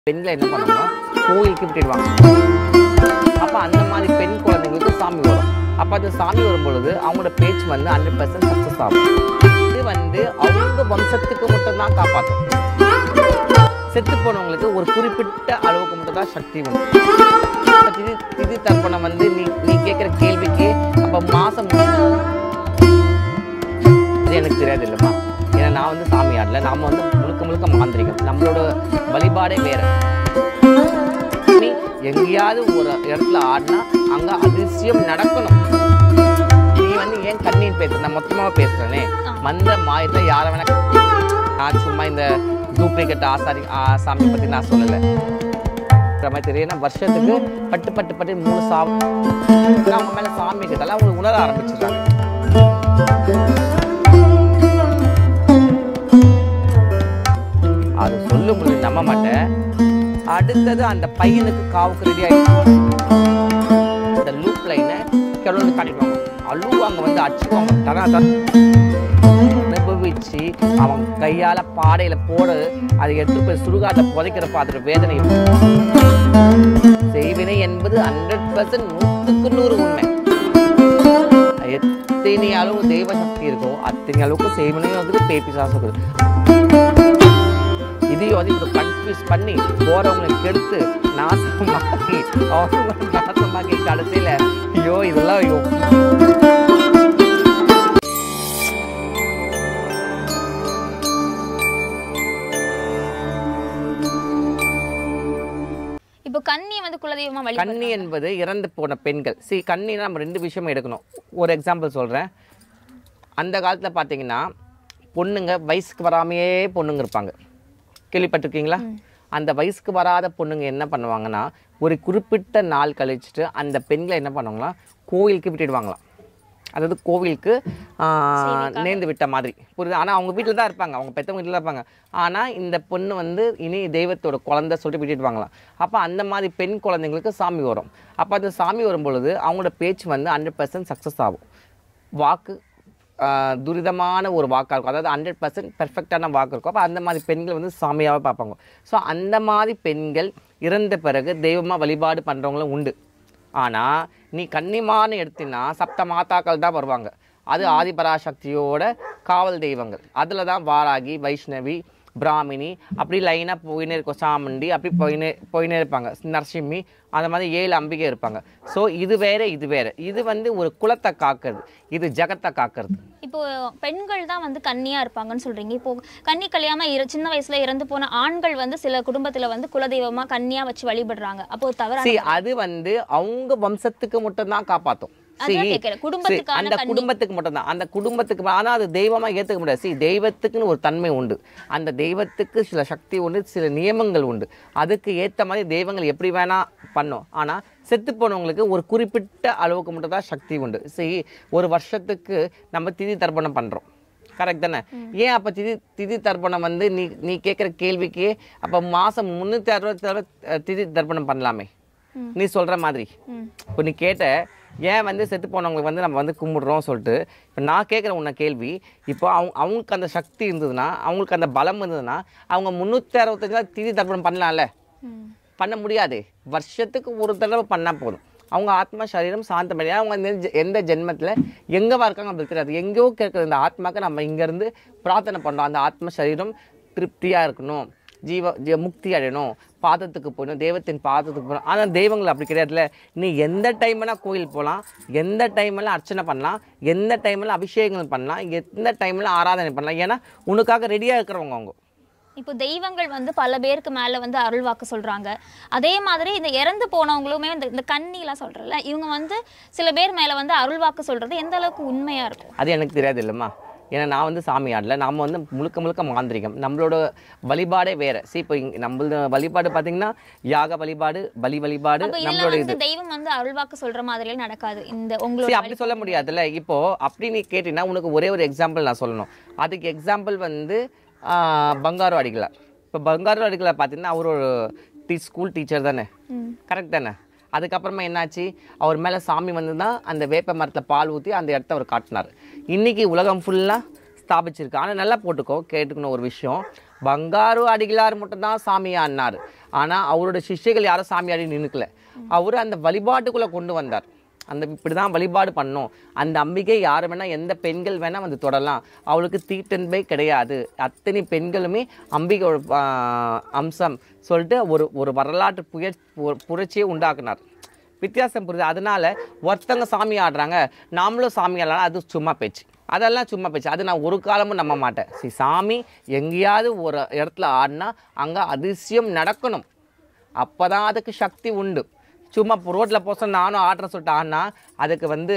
பெண்களை என்ன பண்ணுவாங்கன்னா கோயிலுக்கு விட்டுடுவாங்க அப்போ அந்த மாதிரி பெண் குழந்தைங்களுக்கு சாமி வரும் அப்போ அந்த சாமி வரும் பொழுது அவங்களோட பேச்சு வந்து ஹண்ட்ரட் பர்சன்ட் சக்ஸஸ் ஆகும் இது வந்து அவங்க வம்சத்துக்கு மட்டும்தான் காப்பாற்றும் செத்து போனவங்களுக்கு ஒரு குறிப்பிட்ட அளவுக்கு மட்டும் தான் சக்தி உண்டு அப்ப திதி திதி தர்ப்பணம் வந்து நீ நீ கேட்குற கேள்விக்கு அப்போ மாதம் இது எனக்கு தெரியாது இல்லைம்மா ஏன்னா நான் வந்து சாமி ஆடல நாம வந்து முழுக்க முழுக்க மாந்திரிகம் நம்மளோட வழிபாடே வேற நீ எங்கேயாவது ஒரு இடத்துல ஆடினா அங்க அதிசயம் நடக்கணும் நீ வந்து ஏன் கண்ணீர் பேச நான் மொத்தமாக பேசுறேனே மந்திர மாயத்தை யாரை வேணா நான் சும்மா இந்த டூப்ளிகேட் ஆசாரி ஆ, சாமி பத்தி நான் சொல்லலை இருக்கிற மாதிரி தெரியும் ஏன்னா வருஷத்துக்கு பட்டு பட்டு பட்டு மூணு சாமி அவங்க மேல சாமி இருக்கிறதால அவங்க உணர ஆரம்பிச்சிடுறாங்க அது சொல்லும் பொழுது நம்ப மாட்டேன் அடுத்தது அந்த பையனுக்கு காவுக்கு ரெடி ஆயிடுச்சு அந்த லூப் லைனை கிளம்பி காட்டிடுவாங்க அழுவாங்க வந்து அடிச்சுக்குவாங்க தரா தர அனுபவிச்சு அவன் கையால பாடையில போட அதை எடுத்து போய் சுடுகாட்டை புதைக்கிறப்ப அதோட வேதனை இருக்கும். செய்வினை என்பது ஹண்ட்ரட் பர்சன்ட் நூற்றுக்கு நூறு உண்மை எத்தனை அளவு தெய்வ சக்தி இருக்கோ அத்தனை அளவுக்கு செய்வினையும் இருக்குது பேப்பி சாசம் இருக்குது இதையும் வந்து இப்படி கன்ஃபியூஸ் பண்ணி போறவங்களை கெடுத்து நாசமாக்கி அவங்க நாசமாக்கி கடைசியில ஐயோ இதெல்லாம் ஐயோ இப்போ கன்னி வந்து குலதெய்வமா வழி கன்னி என்பது இறந்து போன பெண்கள் சி கன்னினா நம்ம ரெண்டு விஷயமும் எடுக்கணும் ஒரு எக்ஸாம்பிள் சொல்கிறேன் அந்த காலத்தில் பார்த்தீங்கன்னா பொண்ணுங்க வயசுக்கு வராமையே பொண்ணுங்க இருப்பாங்க கேள்விப்பட்டிருக்கீங்களா அந்த வயசுக்கு வராத பொண்ணுங்க என்ன பண்ணுவாங்கன்னா ஒரு குறிப்பிட்ட நாள் கழிச்சுட்டு அந்த பெண்களை என்ன பண்ணுவாங்களா கோயிலுக்கு விட்டுடுவாங்களாம் அதாவது கோவிலுக்கு ஆஹ், நேர்ந்து விட்ட மாதிரி புரியுது ஆனால் அவங்க வீட்டில் தான் இருப்பாங்க அவங்க பெற்றவங்க வீட்டில் தான் இருப்பாங்க ஆனால் இந்த பொண்ணு வந்து இனி தெய்வத்தோட குழந்தை சொல்லிட்டு விட்டுடுவாங்களாம் அப்போ அந்த மாதிரி பெண் குழந்தைங்களுக்கு சாமி வரும் அப்போ அந்த சாமி வரும் பொழுது அவங்களோட பேச்சு வந்து ஹண்ட்ரட் பர்சன்ட் சக்ஸஸ் ஆகும் வாக்கு ஆஹ், துரிதமான ஒரு வாக்காக இருக்கும் அதாவது ஹண்ட்ரட் பர்சன்ட் பெர்ஃபெக்டான வாக்கு இருக்கும் அப்போ அந்த மாதிரி பெண்கள் வந்து சாமியாகவே பார்ப்பாங்க ஸோ அந்த மாதிரி பெண்கள் இறந்த பிறகு தெய்வமாக வழிபாடு பண்ணுறவங்களும் உண்டு ஆனால் நீ கன்னிமான்னு எடுத்தினா சப்த மாதாக்கள் தான் வருவாங்க அது ஆதிபராசக்தியோட காவல் தெய்வங்கள் அதில் தான் வாராகி வைஷ்ணவி பிராமினி அப்படி லைனாக போயினே இருக்கும் சாமுண்டி அப்படி போயினே போயினே இருப்பாங்க நரசிம்மி அந்த மாதிரி ஏழு அம்பிகை இருப்பாங்க ஸோ இது வேற இது வேற இது வந்து ஒரு குலத்தை காக்கிறது இது ஜகத்தை காக்கிறது இப்போ பெண்கள் தான் வந்து கன்னியா இருப்பாங்கன்னு சொல்றீங்க இப்போ கன்னி கல்யாணமா இற சின்ன வயசுல இறந்து போன ஆண்கள் வந்து சில குடும்பத்துல வந்து குலதெய்வமா கன்னியா வச்சு வழிபடுறாங்க அப்போ தவறான சி அது வந்து அவங்க வம்சத்துக்கு மட்டும்தான் காப்பாற்றும் அதான் கேட்கிறேன். குடும்பத்துக்கான அந்த கன்னி. குடும்பத்துக்கு மட்டும்தான் அந்த குடும்பத்துக்கு ஆனால் அது தெய்வமா ஏற்றுக்க முடியாது சி தெய்வத்துக்குன்னு ஒரு தன்மை உண்டு அந்த தெய்வத்துக்கு சில சக்தி உண்டு சில நியமங்கள் உண்டு அதுக்கு ஏற்ற மாதிரி தெய்வங்கள் எப்படி வேணா பண்ணும் ஆனால் செத்து போனவங்களுக்கு ஒரு குறிப்பிட்ட அளவுக்கு மட்டும் தான் சக்தி உண்டு சரி ஒரு வருஷத்துக்கு நம்ம திதி தர்ப்பணம் பண்ணுறோம் கரெக்ட் தானே ஏன் அப்போ திதி திதி தர்ப்பணம் வந்து நீ நீ கேட்குற கேள்விக்கு அப்போ மாதம் முந்நூற்றி அறுபத்தி அறுபது திதி தர்ப்பணம் பண்ணலாமே நீ சொல்கிற மாதிரி ம். இப்போ நீ கேட்ட ஏன் வந்து செத்து போனவங்களுக்கு வந்து நம்ம வந்து கும்பிடுறோம் சொல்லிட்டு இப்போ நான் கேட்குற உன்னை கேள்வி இப்போ அவங்க அவங்களுக்கு அந்த சக்தி இருந்ததுன்னா அவங்களுக்கு அந்த பலம் இருந்ததுன்னா அவங்க முந்நூற்றி அறுபத்தஞ்சு நாள் திதி தர்ப்பணம் பண்ணலாம்ல ம். பண்ண முடியாது வருஷத்துக்கு ஒரு தடவை பண்ணால் போதும் அவங்க ஆத்மா சரீரம் சாந்தமடையா அவங்க இந்த ஜெ- எந்த ஜென்மத்தில் எங்கேவா இருக்காங்க நம்மளுக்கு தெரியாது எங்கேயோ கேட்குற இந்த ஆத்மாக்கு நம்ம இங்கேருந்து பிரார்த்தனை பண்ணுறோம் அந்த ஆத்ம சரீரம் திருப்தியாக இருக்கணும் ஜீவ ஜீ முக்தி அடையணும் பாதத்துக்கு போகணும் தெய்வத்தின் பாதத்துக்கு போகணும் ஆனால் தெய்வங்கள் அப்படி கிடையாதுல்ல நீ எந்த டைம்னா கோயில் போகலாம் எந்த டைம்ல அர்ச்சனை பண்ணலாம் எந்த டைம்ல அபிஷேகங்கள் பண்ணலாம் எந்த டைம்ல ஆராதனை பண்ணலாம் ஏன்னா உனக்காக ரெடியாக இருக்கிறவங்க அவங்க இப்போ தெய்வங்கள் வந்து பல பேருக்கு மேல வந்து அருள் வாக்கு சொல்றாங்க அதே மாதிரி இந்த இறந்து போனவங்களுமே இந்த இந்த கன்னிலாம் சொல்றல இவங்க வந்து சில பேர் மேல வந்து அருள் வாக்கு சொல்றது எந்த அளவுக்கு உண்மையா இருக்கும் அது எனக்கு தெரியாது இல்லைம்மா ஏன்னா நான் வந்து சாமி ஆடல நாம் வந்து முழுக்க முழுக்க மாந்திரிகம் நம்மளோட வழிபாடே வேற சி இப்போ இங்க நம்மளோட வழிபாடு பார்த்தீங்கன்னா யாக வழிபாடு பலி வழிபாடு அப்போ இதுல நம்மளோட இது வந்து தெய்வம் வந்து அருள் வாக்கு சொல்ற மாதிரிலாம் நடக்காது இந்த சரி உங்களோட அப்படி சொல்ல முடியாதுல்ல இப்போ அப்படி நீ கேட்டீங்கன்னா உனக்கு ஒரே ஒரு எக்ஸாம்பிள் நான் சொல்லணும் அதுக்கு எக்ஸாம்பிள் வந்து ஆஹ், பங்காரு அடிகளார் இப்போ பங்காரு அடிகளார் பார்த்தீங்கன்னா அவர் ஒரு டீ ஸ்கூல் டீச்சர் தானே ம். கரெக்ட் தானே அதுக்கப்புறமா என்னாச்சு அவர் மேலே சாமி வந்து தான் அந்த வேப்ப மரத்தில் பால் ஊற்றி அந்த இடத்த அவர் காட்டினார் இன்னைக்கு உலகம் ஃபுல்லாக ஸ்தாபிச்சிருக்கு ஆனால் நல்லா போட்டுக்கோ கேட்டுக்கணும் ஒரு விஷயம் பங்காரு அடிகளார் மட்டும்தான் சாமியான்னார் ஆனால் அவரோட சிஷ்யர்கள் யாரும் சாமியாடி நின்றுக்கல அவர் அந்த வழிபாட்டுக்குள்ளே கொண்டு வந்தார் அந்த இப்படி தான் வழிபாடு பண்ணோம் அந்த அம்பிகை யார் வேணால் எந்த பெண்கள் வேணால் வந்து தொடலாம் அவளுக்கு தீட்டன்பை கிடையாது அத்தனை பெண்களுமே அம்பிகையோட ஆ, அம்சம் சொல்லிட்டு ஒரு ஒரு வரலாற்று புய பு- புரட்சியை உண்டாக்குனார் வித்தியாசம் புரியுது அதனால ஒருத்தங்க சாமி ஆடுறாங்க நாமளும் சாமி ஆடலாம் அது சும்மா பேச்சு அதெல்லாம் சும்மா பேச்சு அது நான் ஒரு காலமும் நம்ப மாட்டேன் சரி சாமி எங்கேயாவது ஒரு இடத்துல ஆடினா அங்கே அதிசயம் நடக்கணும் அப்போ தான் அதுக்கு சக்தி உண்டு சும்மா ரோட்டில் போச நானும் ஆடுறேன் சொல்லிட்டு ஆடினா அதுக்கு வந்து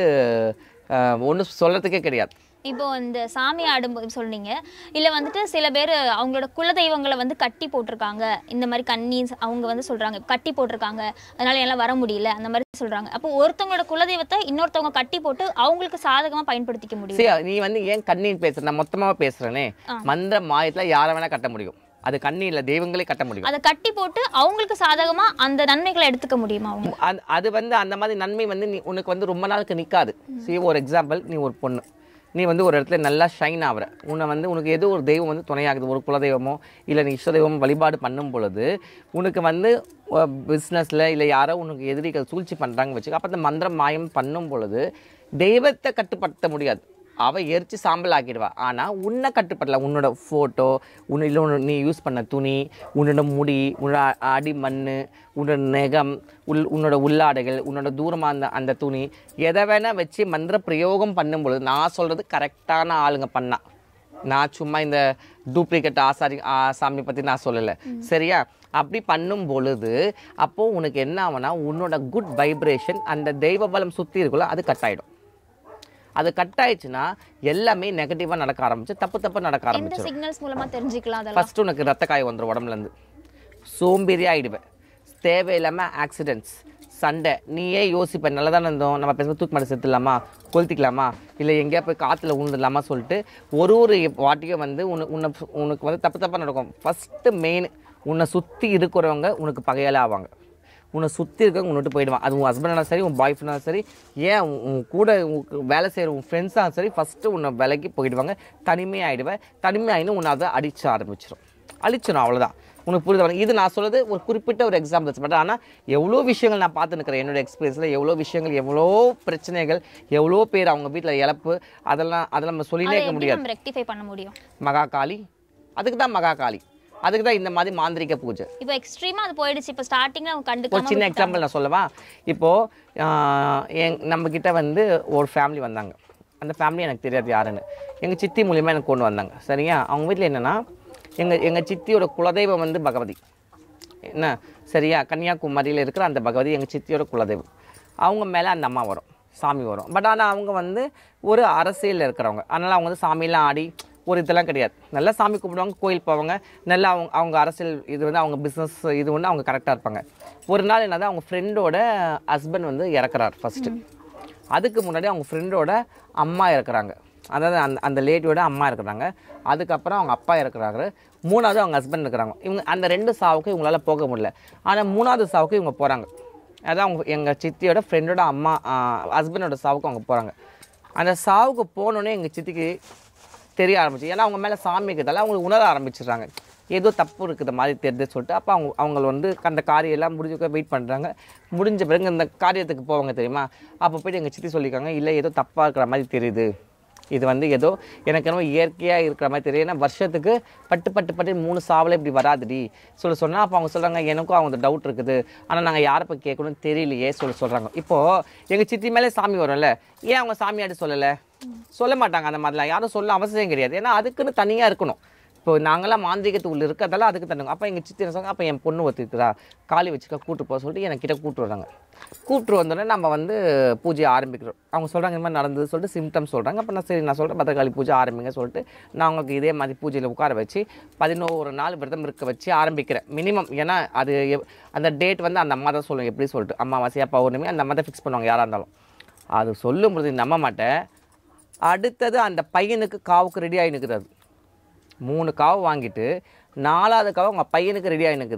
ஒன்றும் சொல்கிறதுக்கே கிடையாது இப்போ இந்த சாமி ஆடும்போது சொன்னீங்க இல்ல வந்துட்டு சில பேர் அவங்களோட குலதெய்வங்களை வந்து கட்டி போட்டிருக்காங்க இந்த மாதிரி கன்னி அவங்க வந்து சொல்றாங்க கட்டி போட்டிருக்காங்க அதனால எல்லாம் வர முடியல அந்த மாதிரி சொல்றாங்க அப்போ ஒருத்தவங்களோட குலதெய்வத்தை இன்னொருத்தவங்க கட்டி போட்டு அவங்களுக்கு சாதகமா பயன்படுத்திக்க முடியும் சரி நீ வந்து ஏன் கண்ணின்னு பேசுற நான் மொத்தமாக பேசுகிறேனே மந்திர மாயத்தில் யாரை வேணால் கட்ட முடியும் அது கண்ணி இல்லை தெய்வங்களே கட்ட முடியும் அதை கட்டி போட்டு அவங்களுக்கு சாதகமா அந்த நன்மைகளை எடுத்துக்க முடியுமா அவங்க அது அது வந்து அந்த மாதிரி நன்மை வந்து நீ உனக்கு வந்து ரொம்ப நாளுக்கு நிற்காது சரி ஒரு எக்ஸாம்பிள் நீ ஒரு பொண்ணு நீ வந்து ஒரு இடத்துல நல்லா ஷைன் ஆகுற உன்னை வந்து உனக்கு ஏதோ ஒரு தெய்வம் வந்து துணையாகுது ஒரு குலதெய்வமோ இல்லை நீ இஷ்ட தெய்வம் வழிபாடு பண்ணும் பொழுது உனக்கு வந்து பிஸ்னஸில் இல்லை யாரோ உனக்கு எதிரிகள் சூழ்ச்சி பண்ணுறாங்க வச்சுக்க அப்போ அந்த மந்திரம் மாயம் பண்ணும் பொழுது தெய்வத்தை கட்டுப்படுத்த முடியாது அவ எரிச்சு சாம்பல் ஆக்கிடுவா ஆனால் உன்னை கட்டுப்படல உன்னோட ஃபோட்டோ உன்ன இல்லை உன்னோட நீ யூஸ் பண்ண துணி உன்னோட முடி உன்னோட அ- அடி மண் உன்னோட நெகம் உள் உன்னோட உள்ளாடைகள் உன்னோட தூரமாக அந்த அந்த துணி எதை வேணால் வச்சு மந்திர பிரயோகம் பண்ணும்பொழுது நான் சொல்கிறது கரெக்டான ஆளுங்க பண்ணா நான் சும்மா இந்த டூப்ளிகேட் ஆசாரி ஆ, சாமி பற்றி நான் சொல்லலை சரியா அப்படி பண்ணும் பொழுது அப்போது உனக்கு என்ன ஆகும்னா உன்னோட குட் வைப்ரேஷன் அந்த தெய்வ பலம் சுற்றி இருக்குல்ல அது கட் ஆயிடும் அது கட் ஆயிடுச்சுன்னா எல்லாமே நெகட்டிவாக நடக்க ஆரம்பிச்சு தப்பு தப்பு நடக்க எந்த ஆரம்பிச்சிடும் சிக்னல்ஸ் மூலமா தெரிஞ்சுக்கலாம் அதெல்லாம் ஃபர்ஸ்ட் உனக்கு ரத்த காயம் வந்துடும் உடம்புலேருந்து சோம்பேறி ஆகிடுவேன் தேவையில்லாமல் ஆக்சிடென்ட்ஸ் சண்டை நீயே யோசிப்ப நல்லா தானே இருந்தோம் நம்ம பேசும்போது தூக்கி மாட்டி செத்துடலாமா கொளுத்திக்கலாமா இல்லை எங்கேயா போய் காற்றுல உண்டுலாமா சொல்லிட்டு ஒரு ஒரு வாட்டியும் வந்து உனக்கு உன்னை உனக்கு வந்து தப்பு தப்பாக நடக்கும் ஃபஸ்ட்டு மெயின் உன்னை சுற்றி இருக்கிறவங்க உனக்கு பகையாலே ஆவாங்க உன்னை சுற்றி இருக்கவங்க உன்னை விட்டு போயிடுவான் அது உன் ஹஸ்பண்டாலும் சரி உன் பாய் ஃப்ரெண்டாலும் சரி ஏன் உன் உன் கூட உனக்கு வேலை செய்கிற உன் ஃப்ரெண்ட்ஸாலும் சரி ஃபஸ்ட்டு உன்னை விலைக்கு போயிடுவாங்க தனிமையாகிடுவேன் தனிமையாயின்னு உன்னை அதை அடிச்சு ஆரம்பிச்சிடும் அழிச்சிடும் அவ்வளோதான் உனக்கு புரியுது இது நான் சொல்றது ஒரு குறிப்பிட்ட ஒரு எக்ஸாம்பிள்ஸ் பட் ஆனால் எவ்வளோ விஷயங்கள் நான் பார்த்து நிற்கிறேன் என்னோட எக்ஸ்பீரியன்ஸில் எவ்வளோ விஷயங்கள் எவ்வளோ பிரச்சனைகள் எவ்வளோ பேர் அவங்க வீட்டில் இழப்பு அதெல்லாம் அதெல்லாம் நம்ம சொல்லினே அதை இருக்க எப்படி முடியாது நம்ம ரெக்டிஃபை பண்ண முடியும் மகாகாளி அதுக்கு தான் மகாகாளி அதுக்கு தான் இந்த மாதிரி மாந்திரிக பூஜை இப்போ எக்ஸ்ட்ரீமா அது போயிடுச்சு இப்போ ஸ்டார்டிங்ல அவங்க ஒரு கண்டுக்காம சின்ன எக்ஸாம்பிள் நான் சொல்லவா இப்போது எங் நம்மக்கிட்ட வந்து ஒரு ஃபேமிலி வந்தாங்க அந்த ஃபேமிலி எனக்கு தெரியாது யாருன்னு எங்கள் சித்தி மூலியமாக எனக்கு கொண்டு வந்தாங்க சரியா அவங்க வீட்டில் என்னென்னா எங்கள் எங்கள் சித்தியோட குலதெய்வம் வந்து பகவதி என்ன சரியா கன்னியாகுமரியில் இருக்கிற அந்த பகவதி எங்கள் சித்தியோட குலதெய்வம் அவங்க மேலே அந்த அம்மா வரும் சாமி வரும் பட் ஆனால் அவங்க வந்து ஒரு அரசியலில் இருக்கிறவங்க அதனால் அவங்க வந்து சாமியெல்லாம் ஆடி ஒரு இதெல்லாம் கிடையாது நல்லா சாமி கும்பிடுவாங்க கோயில் போவாங்க நல்லா அவங்க அவங்க அரசியல் இது வந்து அவங்க பிஸ்னஸ் இது ஒன்று அவங்க கரெக்டாக இருப்பாங்க ஒரு நாள் என்னதான் அவங்க ஃப்ரெண்டோட ஹஸ்பண்ட் வந்து இறக்குறார் ஃபஸ்ட்டு அதுக்கு முன்னாடி அவங்க ஃப்ரெண்டோட அம்மா இறக்குறாங்க அதாவது அந்த அந்த லேடியோட அம்மா இருக்கிறாங்க அதுக்கப்புறம் அவங்க அப்பா இருக்கிறாங்க மூணாவது அவங்க ஹஸ்பண்ட் இருக்கிறாங்க இவங்க அந்த ரெண்டு சாவுக்கு இவங்களால போக முடியல ஆனால் மூணாவது சாவுக்கு இவங்க போகிறாங்க அதான் அவங்க எங்கள் சித்தியோட ஃப்ரெண்டோட அம்மா ஹஸ்பண்டோட சாவுக்கு அவங்க போகிறாங்க அந்த சாவுக்கு போனோடனே எங்கள் சித்திக்கு தெரிய ஆரம்பிச்சு ஏன்னா அவங்க மேலே சாமி இருக்கிறதால அவங்களுக்கு உணர ஆரம்பிச்சிடுறாங்க ஏதோ தப்பு இருக்குது மாதிரி தெரியுது சொல்லிட்டு அப்போ அவங்க அவங்க வந்து அந்த காரியம் எல்லாம் முடிஞ்சு வெயிட் பண்ணுறாங்க முடிஞ்ச பிறகு இந்த காரியத்துக்கு போவாங்க தெரியுமா அப்போ போயிட்டு எங்கள் சித்தி சொல்லியிருக்காங்க இல்லை ஏதோ தப்பாக இருக்கிற மாதிரி தெரியுது இது வந்து ஏதோ எனக்கு என்னமோ இயற்கையாக இருக்கிற மாதிரி தெரியும் ஏன்னா வருஷத்துக்கு பட்டு பட்டு பட்டு மூணு சாவலே இப்படி வராதுடி சொல்ல சொன்னால் அப்போ அவங்க சொல்கிறாங்க எனக்கும் அவங்க டவுட் இருக்குது ஆனால் நாங்கள் யாரை போய் கேட்கணும்னு தெரியலையே சொல்ல சொல்கிறாங்க இப்போது எங்கள் சித்தி மேலே சாமி வரும்ல ஏன் அவங்க சாமியாடி சொல்லலை சொல்ல மாட்டாங்க அந்த மாதிரிலாம் யாரும் சொல்ல அவசியம் கிடையாது ஏன்னா அதுக்குன்னு தனியாக இருக்கணும் இப்போ நாங்களாம் மாந்திரிகத்துக்குள்ள இருக்கிறதால அதுக்கு தண்ணுங்க அப்போ எங்கள் சித்தி என்ன சொன்னாங்க அப்போ என் பொண்ணு ஒத்துக்கிறா காளி வச்சுக்க கூட்டு போக சொல்லிட்டு எனக்கு கிட்ட கூட்டு வராங்க கூப்பிட்டு வந்தோடனே நம்ம வந்து பூஜையை ஆரம்பிக்கிறோம் அவங்க சொல்கிறாங்க இந்த மாதிரி நடந்தது சொல்லிட்டு சிம்டம்ஸ் சொல்கிறாங்க அப்போ நான் சரி நான் சொல்கிறேன் பத்திரகாளி பூஜை ஆரம்பிங்க சொல்லிட்டு நான் அவங்களுக்கு இதே மாதிரி பூஜையில் உட்கார வச்சு பதினோரு நாள் விரதம் இருக்க வச்சு ஆரம்பிக்கிறேன் மினிமம் ஏன்னா அது எப்- அந்த டேட் வந்து அந்த அம்மா தான் சொல்லுங்க எப்படி சொல்லிட்டு அமாவாசையா பௌர்ணமி அந்த அம்மா தான் ஃபிக்ஸ் பண்ணுவாங்க யாராக இருந்தாலும் அது சொல்லும் பொழுது நம்ப மாட்டேன் அடுத்தது அந்த பையனுக்கு காவுக்கு ரெடி ஆகி நிற்குது அது மூணு காவு வாங்கிட்டு நாலாவது காவு அவங்க பையனுக்கு ரெடி ஆகி நிற்குது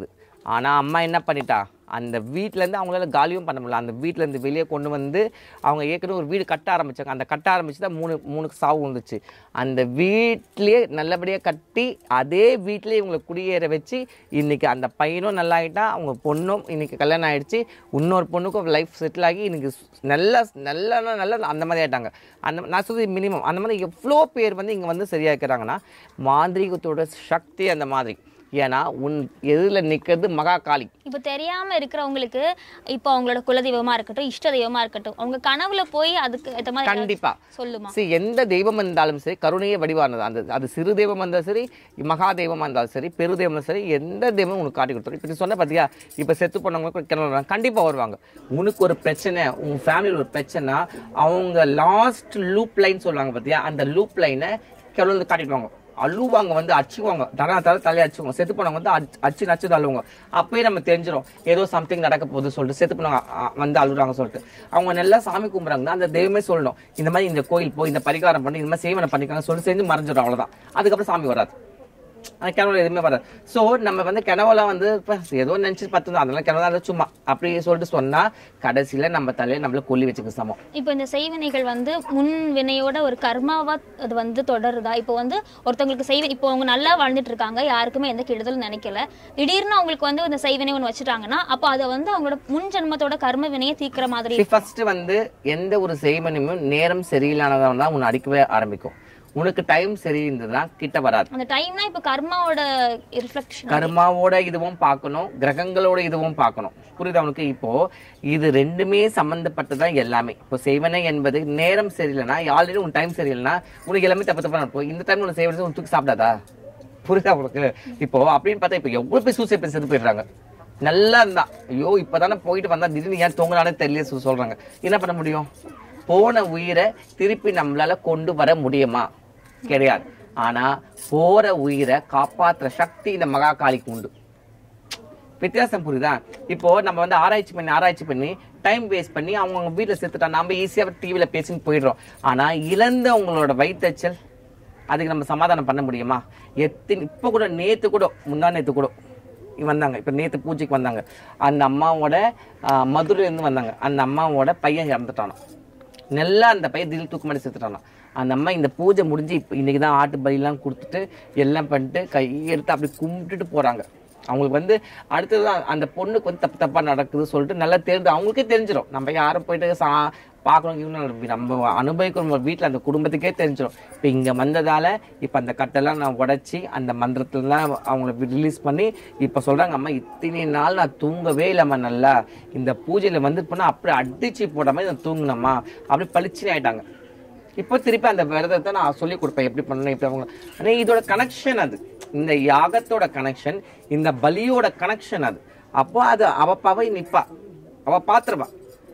ஆனால் அம்மா என்ன பண்ணிட்டா அந்த வீட்டிலேருந்து அவங்களால காலியும் பண்ண முடியல அந்த வீட்டிலேருந்து வெளியே கொண்டு வந்து அவங்க ஏற்கனவே ஒரு வீடு கட்ட ஆரம்பிச்சாங்க அந்த கட்ட ஆரம்பிச்சு தான் மூணு மூணுக்கு சாவு வந்துச்சு அந்த வீட்லேயே நல்லபடியாக கட்டி அதே வீட்டிலேயே இவங்களை குடியேற வச்சு இன்றைக்கி அந்த பையனும் நல்லாயிட்டான் அவங்க பொண்ணும் இன்றைக்கி கல்யாணம் ஆயிடுச்சு இன்னொரு பொண்ணுக்கும் லைஃப் செட்டில் ஆகி இன்றைக்கி நல்லா நல்லா நல்லா அந்த மாதிரி ஆயிட்டாங்க அந்த நான் சொல்றது மினிமம் அந்த மாதிரி எவ்வளோ பேர் வந்து இங்கே வந்து சரியா இருக்கிறாங்கன்னா மாந்திரீகத்தோட சக்தி அந்த மாதிரி ஏன்னா உன் எதிரில் நிற்கிறது மகா காளி இப்போ தெரியாம இருக்கிறவங்களுக்கு இப்போ அவங்களோட குலதெய்வமா இருக்கட்டும் இஷ்ட தெய்வமா இருக்கட்டும் அவங்க கனவுல போய் அதுக்கு ஏற்ற மாதிரி ஏதாவது கண்டிப்பா சொல்லுமா சரி எந்த தெய்வம் இருந்தாலும் சரி கருணையே வடிவானது அந்த அது சிறு தெய்வம் இருந்தாலும் சரி மகா தெய்வமாக இருந்தாலும் சரி பெரு தெய்வம் இருந்தாலும் சரி எந்த தெய்வம் உனக்கு காட்டி கொடுத்துரும் இப்போ நீ சொன்ன பார்த்தியா இப்போ செத்து போனவங்க கிணறு வருவாங்க கண்டிப்பாக வருவாங்க உனக்கு ஒரு பிரச்சனை உங்கள் ஃபேமிலியில் ஒரு பிரச்சனை அவங்க லாஸ்ட் லூப் லைன் சொல்லுவாங்க பார்த்தியா அந்த லூப் லைனை கிணறு காட்டிடுவாங்க அழுவாங்க வந்து அடிச்சுவாங்க தரா தர தலையை அடிச்சுவாங்க செத்து போனவங்க வந்து அடிச்சு- அடிச்சு நச்சு அழுவாங்க அப்பயே நம்ம தெரிஞ்சிடும் ஏதோ சம்திங் நடக்க போகுது சொல்லிட்டு செத்து போனவங்க அ- வந்து அழுகுறாங்க சொல்லிட்டு அவங்க நல்லா சாமி கும்பிட்றாங்கன்னா அந்த தெய்வமே சொல்லணும் இந்த மாதிரி இந்த கோயில் போய் இந்த பரிகாரம் பண்ணி இந்த மாதிரி சேவனை பண்ணிக்காங்க சொல்லி செஞ்சு மறைஞ்சிடும் அவ்வளவுதான் அதுக்கப்புறம் சாமி வராது அந்த கிணவுல எதுவுமே வராது ஸோ நம்ம வந்து கிணவுலாம் வந்து இப்போ ஏதோ நினச்சி பார்த்து அதெல்லாம் கிணவு தான் சும்மா அப்படி சொல்லிட்டு சொன்னா கடைசியில நம்ம தலையை நம்மள கொல்லி வச்சுக்க சமம் இப்போ இந்த செய்வினைகள் வந்து முன் வினையோட ஒரு கர்மாவா அது வந்து தொடருதா இப்போ வந்து ஒருத்தவங்களுக்கு செய்வ இப்போ அவங்க நல்லா வாழ்ந்துட்டு இருக்காங்க யாருக்குமே எந்த கெடுதலும் நினைக்கல திடீர்னு அவங்களுக்கு வந்து இந்த செய்வினை ஒன்று வச்சுட்டாங்கன்னா அப்போ அதை வந்து அவங்களோட முன் ஜென்மத்தோட கர்ம வினையை தீர்க்கிற மாதிரி ஃபர்ஸ்ட் வந்து எந்த ஒரு செய்மனியும் நேரம் சரியில்லாதவன் தான் உன்னை அடிக்கவே ஆரம்பிக்கும் உனக்கு டைம் சரியிருந்ததுன்னா கிட்ட வராது அந்த டைம்னா இப்போ கர்மாவோட ரிஃப்ளெக்ஷன் கர்மாவோட இதுவும் பார்க்கணும் கிரகங்களோட இதுவும் பார்க்கணும் புரியுதா உனக்கு இப்போ இது ரெண்டுமே சம்பந்தப்பட்டதான் எல்லாமே இப்போ செய்வனை என்பது நேரம் சரியில்லைன்னா ஆல்ரெடி உன் டைம் சரியில்லைன்னா உனக்கு எல்லாமே தப்பு தப்பா நடக்கும் இந்த டைம் உனக்கு செய்வது உனக்கு தூக்கி சாப்பிடாதா புரியுதா உனக்கு இப்போ அப்படின்னு பார்த்தா இப்போ எவ்வளவு பேர் சூசைட் பண்ணி செத்து போயிடுறாங்க நல்லா இருந்தா ஐயோ இப்பதானே போயிட்டு வந்தா திடீர்னு ஏன் தூங்கினானே தெரியல சொ- சொல்றாங்க என்ன பண்ண முடியும் போன உயிரை திருப்பி நம்மளால கொண்டு வர முடியுமா கிடையாது ஆனா போற உயிரை காப்பாத்துற சக்தி இந்த மகா காளிக்கு உண்டு வித்தியாசம் புரியுதா இப்போ நம்ம வந்து ஆராய்ச்சி பண்ணி ஆராய்ச்சி பண்ணி டைம் வேஸ்ட் பண்ணி அவங்க வீட்டில் செத்துட்டா நம்ம ஈஸியாக டிவியில் பேசின்னு போயிடுறோம் ஆனால் இழந்தவங்களோட வயிற்றுச்சல் அதுக்கு நம்ம சமாதானம் பண்ண முடியுமா எத்தனை இப்போ கூட நேற்று கூட முந்தா நேற்று கூட இங்க வந்தாங்க இப்போ நேற்று பூஜைக்கு வந்தாங்க அந்த அம்மாவோட ஆஹ், மதுரையிலேருந்து வந்தாங்க அந்த அம்மாவோட பையன் இறந்துட்டானாம் நல்லா அந்த பையன் திடீர் தூக்கு மாட்டி செத்துட்டானா அந்த அம்மா இந்த பூஜை முடிஞ்சு இப்போ இன்னைக்கு தான் ஆட்டு பலிலாம் கொடுத்துட்டு எல்லாம் பண்ணிட்டு கையெடுத்து அப்படி கும்பிட்டுட்டு போறாங்க அவங்களுக்கு வந்து அடுத்ததுதான் அந்த பொண்ணுக்கு வந்து தப்பு தப்பா நடக்குது சொல்லிட்டு நல்லா தெரிஞ்சு அவங்களுக்கே தெரிஞ்சிடும் நம்ம யாரும் போயிட்டு சா பார்க்கணும் இவனு நம்ம அனுபவிக்கணும் நம்ம வீட்டில் அந்த குடும்பத்துக்கே தெரிஞ்சிடும் இப்போ இங்கே வந்ததால இப்போ அந்த கட்டெல்லாம் நான் உடைச்சி அந்த மந்திரத்துலலாம் அவங்கள ரிலீஸ் பண்ணி இப்போ சொல்கிறாங்க அம்மா இத்தனை நாள் நான் தூங்கவே இல்லைம்மா நல்லா இந்த பூஜையில் வந்து போனால் அப்படியே அடிச்சு போட மாதிரி நான் தூங்கினம்மா அப்படி பளிச்சுன்னு ஆயிட்டாங்க இப்போ திருப்பி அந்த விரதத்தை நான் சொல்லி கொடுப்பேன் எப்படி பண்ணணும் எப்படி அவங்க ஆனால் இதோட கனெக்ஷன் அது இந்த யாகத்தோட கனெக்ஷன் இந்த பலியோட கனெக்ஷன் அது அப்போ அது அவ பவை நிப்பா அவ பாத்துருவா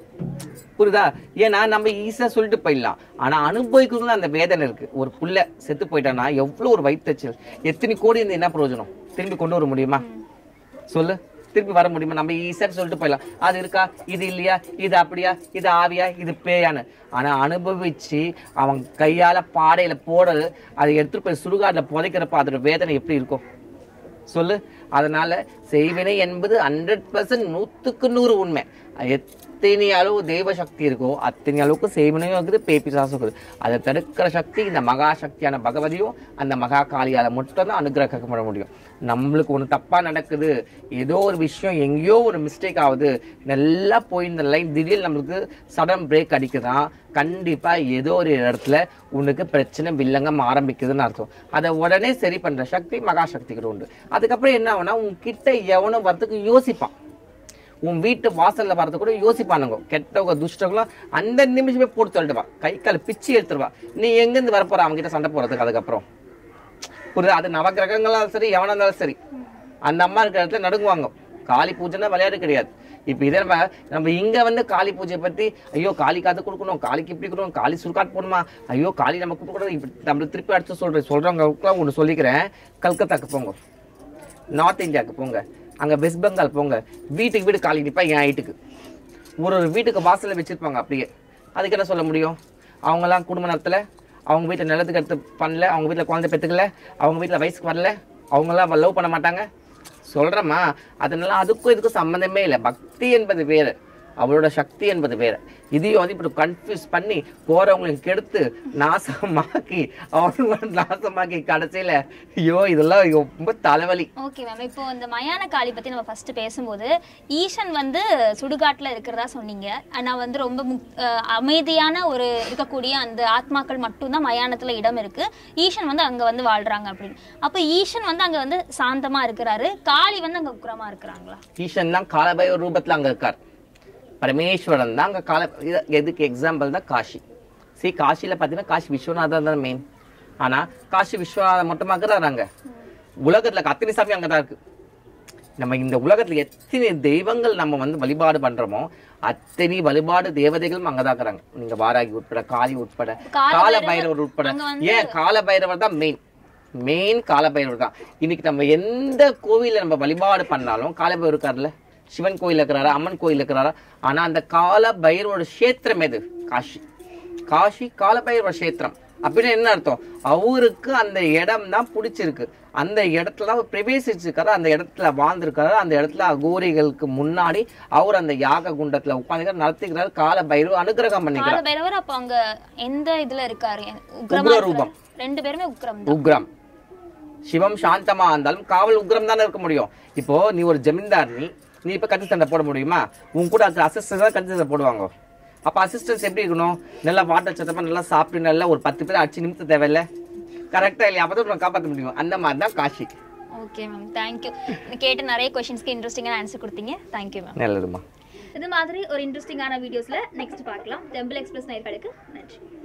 புரியுதா ஏன்னா நம்ம ஈஸியா சொல்லிட்டு போயிடலாம் ஆனா அனுபவிக்கணும்னு அந்த வேதனை இருக்கு ஒரு புள்ள செத்து போயிட்டானா எவ்வளவு ஒரு வயிற்றுச்சல் எத்தனை கோடி இருந்து என்ன பிரயோஜனம் திரும்பி கொண்டு வர முடியுமா சொல்லு திருப்பி வர முடியுமா நம்ம ஈஸியா சொல்லிட்டு போயிடலாம் அது இருக்கா இது இல்லையா இது அப்படியா இது ஆவியா இது பேயான்னு ஆனா அனுபவிச்சு அவன் கையால பாடையில போடுறது அதை எடுத்துட்டு போய் சுடுகாட்டுல புதைக்கிறப்ப அதோட வேதனை எப்படி இருக்கும் சொல்லு அதனால செய்வினை என்பது ஹண்ட்ரட் பர்சன்ட் நூத்துக்கு நூறு உண்மை எத்தனை அளவு தெய்வ சக்தி இருக்கோ அத்தனை அளவுக்கு செய்வினையும் இருக்குது பேப்பிசாசும் இருக்குது அதை தடுக்கிற சக்தி இந்த மகா சக்தியான பகவதியும் அந்த மகா காளியால மட்டும்தான் அனுகிரகம் பண்ண முடியும் நம்மளுக்கு ஒன்று தப்பா நடக்குது ஏதோ ஒரு விஷயம் எங்கேயோ ஒரு மிஸ்டேக் ஆகுது நல்லா போயிருந்த லைன் திடீர்னு நம்மளுக்கு சடன் பிரேக் அடிக்குதான் கண்டிப்பா ஏதோ ஒரு இடத்துல உனக்கு பிரச்சனை வில்லங்கம் ஆரம்பிக்குதுன்னு அர்த்தம் அதை உடனே சரி பண்ற சக்தி மகா சக்திக்கு உண்டு அதுக்கப்புறம் என்ன ஆகும்னா உன் கிட்ட எவனும் வரதுக்கு யோசிப்பான் உன் வீட்டு வாசல்ல வரது கூட யோசிப்பானுங்க கெட்டவங்க துஷ்டங்களும் அந்த நிமிஷமே போட்டு தள்ளிடுவா கை கால் பிச்சு எடுத்துருவா நீ எங்கேருந்து வரப்போற அவங்க கிட்ட சண்டை போறதுக்கு அதுக்கப்புறம் புரியுதா அது நவகிரகங்களாலும் சரி எவனா இருந்தாலும் சரி அந்த அம்மா இருக்கிற இடத்துல நடுங்குவாங்க காளி பூஜைன்னா விளையாட்டு கிடையாது இப்போ இதே நம்ம நம்ம இங்க வந்து காளி பூஜை பத்தி ஐயோ காளி காத்து கொடுக்கணும் காளிக்கு இப்படி கொடுக்கணும் காளி சுருக்காட் போடணுமா ஐயோ காளி நம்ம கூப்பிடக்கூடாது இப்படி நம்மளுக்கு திருப்பி அடிச்சு சொல்றேன் சொல்றவங்களுக்குலாம் ஒன்று சொல்லிக்கிறேன் கல்கத்தாக்கு போங்க நார்த் இந்தியாவுக்கு போங்க அங்க வெஸ்ட் பெங்கால் போங்க வீட்டுக்கு வீடு காலி நிப்பா என் ஹைட்டுக்கு ஒரு ஒரு வீட்டுக்கு வாசல்ல வச்சிருப்பாங்க அப்படியே அதுக்கு என்ன சொல்ல முடியும் அவங்கெல்லாம் குடும்ப நேரத்துல அவங்க வீட்டில் நிலத்துக்கு எடுத்து பண்ணல அவங்க வீட்டில் குழந்தை பெற்றுக்கல அவங்க வீட்டில் வயசுக்கு வரல அவங்கெல்லாம் லவ் பண்ண மாட்டாங்க சொல்றேம்மா அதனால அதுக்கும் இதுக்கும் சம்மந்தமே இல்லை பக்தி என்பது வேறு அவளோட சக்தி என்பது வேற இதையும் வந்து இப்படி கன்ஃபியூஸ் பண்ணி போறவங்களுக்கு கெடுத்து நாசமாக்கி அவங்கள நாசமாக்கி கடைசியில ஐயோ இதெல்லாம் ரொம்ப தலைவலி ஓகே மேம் இப்போ இந்த மயான காளி பத்தி நம்ம ஃபர்ஸ்ட் பேசும்போது ஈசன் வந்து சுடுகாட்டுல இருக்கிறதா சொன்னீங்க ஆனா வந்து ரொம்ப முக்- அஹ் அமைதியான ஒரு இருக்கக்கூடிய அந்த ஆத்மாக்கள் மட்டும்தான் மயானத்துல இடம் இருக்கு ஈசன் வந்து அங்க வந்து வாழ்றாங்க அப்படின்னு அப்ப ஈசன் வந்து அங்க வந்து சாந்தமா இருக்கிறாரு காளி வந்து அங்க உக்கிரமா இருக்கிறாங்களா ஈசன் தான் காலபைரவ ரூபத்துல அங்க இருக்கார் பரமேஸ்வரன் தான் அங்க கால இது- எதுக்கு எக்ஸாம்பிள் தான் காஷி சரி காசியில பாத்தீங்கன்னா காசி விஸ்வநாதன் தான் மெயின் ஆனா காசி விஸ்வநாதன் மட்டுமா இருக்கிறாங்க உலகத்துல அத்தனை சாமி அங்கதான் இருக்கு நம்ம இந்த உலகத்துல எத்தனை தெய்வங்கள் நம்ம வந்து வழிபாடு பண்றோமோ அத்தனை வழிபாடு தேவதைகளும் அங்கதான் இருக்கிறாங்க நீங்க வாராகி உட்பட காளி உட்பட கால கால பைரவர் பைரவர் உட்பட அங்க வந்து- ஏன் கால பைரவர் தான் மெயின் மெயின் கால பைரவர் தான் இன்னைக்கு நம்ம எந்த கோவில்ல நம்ம வழிபாடு பண்ணாலும் கால பைரவர் இருக்காருல்ல சிவன் கோயில் இருக்கிறாரா அம்மன் கோயில் இருக்கிறாரா ஆனா அந்த கால பைரவோட கஷேத்திரம் எது காஷி காஷி கால பைரவர் கஷேத்திரம் அப்படின்னு என்ன அர்த்தம் அவருக்கு அந்த இடம் தான் பிடிச்சிருக்கு அந்த இடத்துல தான் அவர் பிரவேசிச்சிருக்காரு அந்த இடத்துல வாழ்ந்திருக்காரு அந்த இடத்துல அகோரிகளுக்கு முன்னாடி அவர் அந்த யாக குண்டத்துல உட்காந்து நடத்திக்கிறாரு கால பைரவ அனுகிரகம் பண்ணிக்கிறார் கால பைரவர் அப்ப அங்க எந்த இதுல இருக்காரு உக்கிரமா உக்ர இருக்காரு? ரூபம். ரெண்டு பேருமே உக்கிரம் தான் உக்ரம் சிவம் சாந்தமா இருந்தாலும் காவல் உக்ரம் தானே இருக்க முடியும் இப்போ நீ ஒரு ஜமீன்தார் நீ நீ இப்ப கட்டு சண்டை போட முடியுமா உன் கூட அசிஸ்டன்ஸ் தான் கட்டு சண்டை போடுவாங்க அப்ப அசிஸ்டன்ஸ் எப்படி இருக்கணும் நல்லா வாட்டர் சத்தமா நல்லா சாப்பிட்டு நல்லா ஒரு பத்து பேர் அடிச்சு நிமித்த தேவையில்ல கரெக்டா இல்லையா அப்பதான் உன்னை காப்பாற்ற முடியும் அந்த மாதிரி தான் காஷி ஓகே மேம் தேங்க்யூ கேட்ட நிறைய கொஷின்ஸ்க்கு இன்ட்ரெஸ்டிங்கான ஆன்சர் கொடுத்தீங்க தேங்க்யூ மேம் நல்லதுமா இது மாதிரி ஒரு இன்ட்ரெஸ்டிங்கான வீடியோஸ்ல நெக்ஸ்ட் பார்க்கலாம் டெம்பிள் எக்ஸ்பிரஸ் நேர்களுக்கு நன்றி